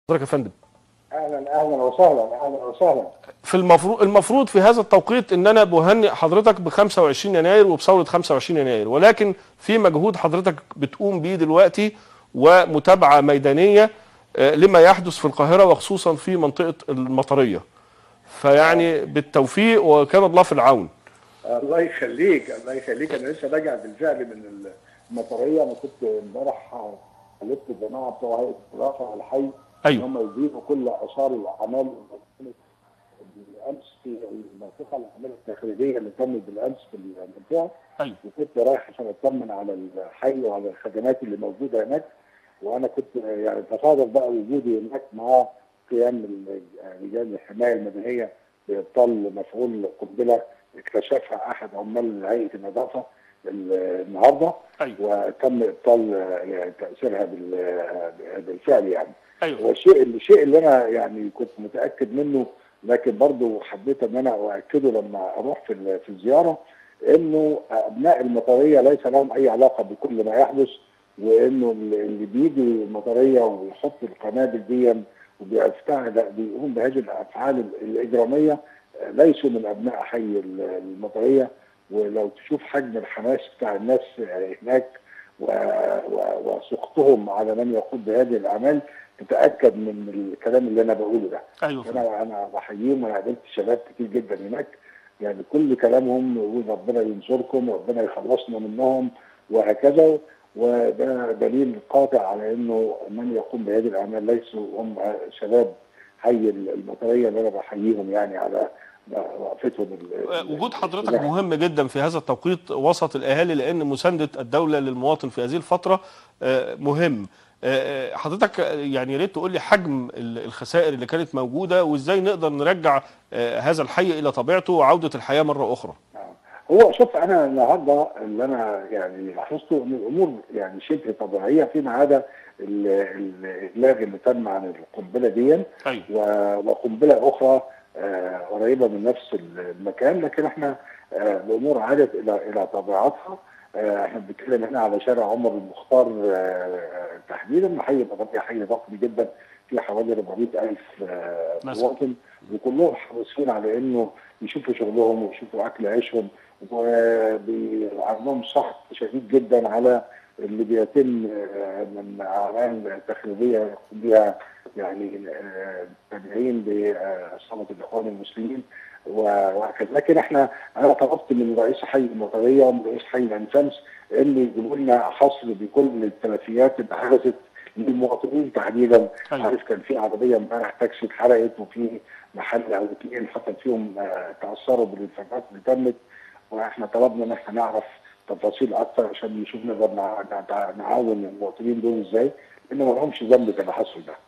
حضرتك يا فندم اهلا اهلا وسهلا اهلا وسهلا في المفروض المفروض في هذا التوقيت ان انا بهنئ حضرتك ب 25 يناير وبثوره 25 يناير ولكن في مجهود حضرتك بتقوم بيه دلوقتي ومتابعه ميدانيه آه، لما يحدث في القاهره وخصوصا في منطقه المطريه فيعني بالتوفيق وكان الله في العون الله يخليك الله يخليك انا لسه راجع بالفعل من المطريه انا كنت امبارح خلفت الجماعه بتوع هيئه الرافع الحي ان ايوه هم يضيفوا كل اثار الاعمال اللي كانت بالامس في المنطقه الاعمال التخريجيه اللي تمت بالامس في المنطقه ايوه وكنت رايح عشان اطمن على الحي وعلى الخدمات اللي موجوده هناك وانا كنت يعني تصادف بقى وجودي هناك مع قيام ال- رجال الحمايه المدنيه بابطال مفعول قنبله اكتشفها احد عمال هيئه النظافه ال- النهارده ايوه وتم ابطال يعني تاثيرها بال- بالفعل يعني ايوه والشيء الشيء اللي انا يعني كنت متاكد منه لكن برضه حبيت ان انا اؤكده لما اروح في ال- في الزياره انه ابناء المطريه ليس لهم اي علاقه بكل ما يحدث وانه اللي اللي بيجي المطريه ويحط القنابل دي وبيفتح بيقوم بهذه الافعال الاجراميه آه، ليسوا من ابناء حي ال- المطريه ولو تشوف حجم الحماس بتاع الناس آه، هناك و- و- وسخطهم على من يقوم بهذه الاعمال تتاكد من الكلام اللي انا بقوله ده ايوه فندم. انا انا بحييهم وانا قابلت شباب كتير جدا هناك يعني كل كلامهم يقول ربنا ينصركم وربنا يخلصنا منهم وهكذا وده دليل قاطع على انه من يقوم بهذه الاعمال ليسوا هم شباب حي المطريه اللي انا بحييهم يعني على وقفتهم ال- وجود حضرتك ال- مهم جدا في هذا التوقيت وسط الاهالي لان مسانده الدوله للمواطن في هذه الفتره آه، مهم آه، آه، حضرتك يعني يا ريت تقول لي حجم ال- الخسائر اللي كانت موجوده وازاي نقدر نرجع آه، هذا الحي الى طبيعته وعوده الحياه مره اخرى هو شوف انا النهارده اللي انا يعني لاحظته ان الامور يعني شبه طبيعيه فيما عدا ال- ال- الابلاغ اللي تم عن القنبله دي ايوه و- وقنبله اخرى آه، قريبه من نفس المكان لكن احنا آه، الامور عادت الى الى طبيعتها آه، احنا بنتكلم هنا على شارع عمر المختار آه، تحديدا حي الغربيه حي ضخم جدا فيه حوالي 400 الف مثلا. مواطن وكلهم حريصين على انه يشوفوا شغلهم ويشوفوا اكل عيشهم وعندهم سخط شديد جدا على اللي بيتم آه، من اعمال تخريبيه يقوم بها يعني آه، تابعين لصلاه الاخوان المسلمين و- وهكذا لكن احنا انا طلبت من رئيس حي المطريه ومن رئيس حي الانفاس ان يجيبوا لنا حصر بكل التلفيات اللي حدثت للمواطنين تحديدا أيوة. عارف كان في عربيه امبارح تاكسي اتحرقت وفي محل او اثنين حصل فيهم آه، تاثروا بالانفجارات اللي تمت واحنا طلبنا ان احنا نعرف تفاصيل اكثر عشان نشوف نقدر نع- نع- نعاون المواطنين دول ازاي لان ما لهمش ذنب في اللي حصل ده.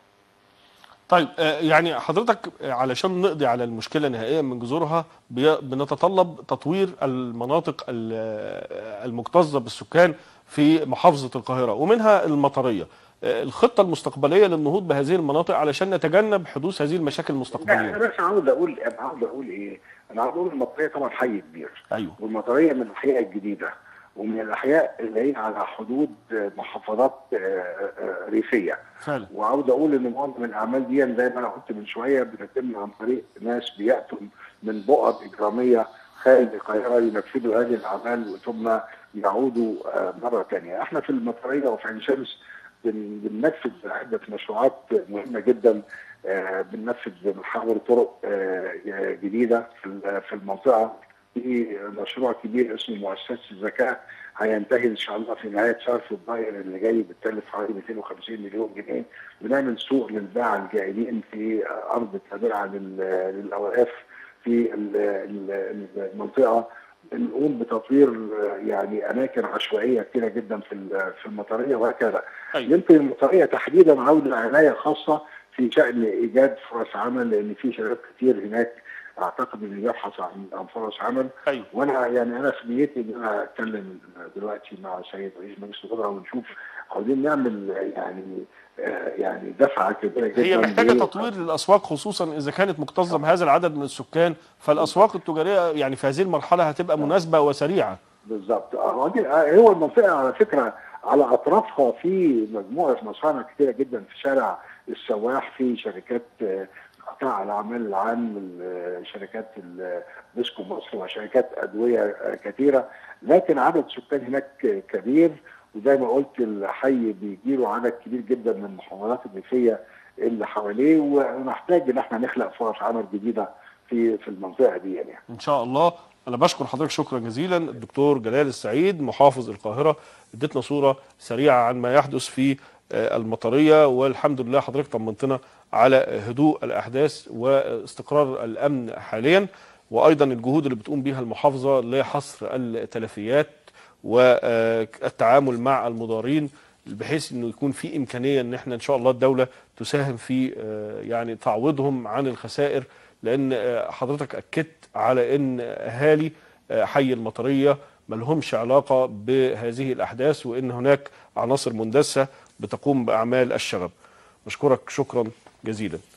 طيب آه، يعني حضرتك آه، علشان نقضي على المشكله نهائيا من جذورها بي- بنتطلب تطوير المناطق ال- آه، المكتظه بالسكان في محافظه القاهره ومنها المطريه آه، الخطه المستقبليه للنهوض بهذه المناطق علشان نتجنب حدوث هذه المشاكل لا انا المستقبليه بس عاوز اقول انا عاوز اقول ايه؟ انا عاوز اقول المطريه طبعا حي كبير ايوه والمطريه من الاحياء الجديده ومن الاحياء اللي هي على حدود آه، محافظات آه، آه، ريفيه فعلا وعاوز اقول ان معظم الاعمال دي زي ما انا قلت من شويه بتتم عن طريق ناس بياتوا من بؤر اجراميه خارج القاهره ينفذوا هذه الاعمال ثم يعودوا آه، مره ثانيه. احنا في المطريه وفي عين شمس بن- بننفذ عده مشروعات مهمه جدا آه، بننفذ محاور طرق آه، جديده في ال- في المنطقه في مشروع كبير اسمه مؤسسه الذكاء هينتهي ان شاء الله في نهايه شهر فبراير اللي جاي بتكلف حوالي 250 مليون جنيه بنعمل سوق للباعة الجائلين في ارض تابعه لل- للاوقاف في ال- ال- المنطقه بنقوم بتطوير يعني اماكن عشوائيه كتيره جدا في ال- في المطريه وهكذا أيوة. يمكن المطريه تحديدا عاوزه عنايه خاصه في شان ايجاد فرص عمل لان في شباب كتير هناك اعتقد انه يبحث عن عن فرص عمل ايوه وانا يعني انا في نيتي ان انا اتكلم دلوقتي مع سيد رئيس مجلس الوزراء ونشوف عاوزين نعمل يعني آه، يعني دفعه كبيره جدا هي محتاجه ل- تطوير للاسواق خصوصا اذا كانت مكتظه بهذا العدد من السكان فالاسواق التجاريه يعني في هذه المرحله هتبقى مناسبه وسريعه بالظبط آه، هو دي- آه، هو المنطقه على فكره على اطرافها في مجموعه مصانع كتيره جدا في شارع السواح في شركات آه، قطاع الاعمال العام ال- شركات ال- ديسكو مصر وشركات ادويه آه، كثيره لكن عدد سكان هناك كبير وزي ما قلت الحي بيجيله عدد كبير جدا من المحافظات الريفيه اللي حواليه ونحتاج ان احنا نخلق فرص عمل جديده في في المنطقه دي يعني. ان شاء الله انا بشكر حضرتك شكرا جزيلا الدكتور جلال السعيد محافظ القاهره اديتنا صوره سريعه عن ما يحدث في آه، المطريه والحمد لله حضرتك طمنتنا على هدوء الاحداث واستقرار الامن حاليا وايضا الجهود اللي بتقوم بها المحافظه لحصر التلفيات والتعامل مع المضارين بحيث انه يكون في امكانيه ان احنا ان شاء الله الدوله تساهم في آه، يعني تعويضهم عن الخسائر لان آه، حضرتك اكدت على ان اهالي آه، حي المطريه ما لهمش علاقه بهذه الاحداث وان هناك عناصر مندسه بتقوم باعمال الشغب. بشكرك شكرا جزيلا.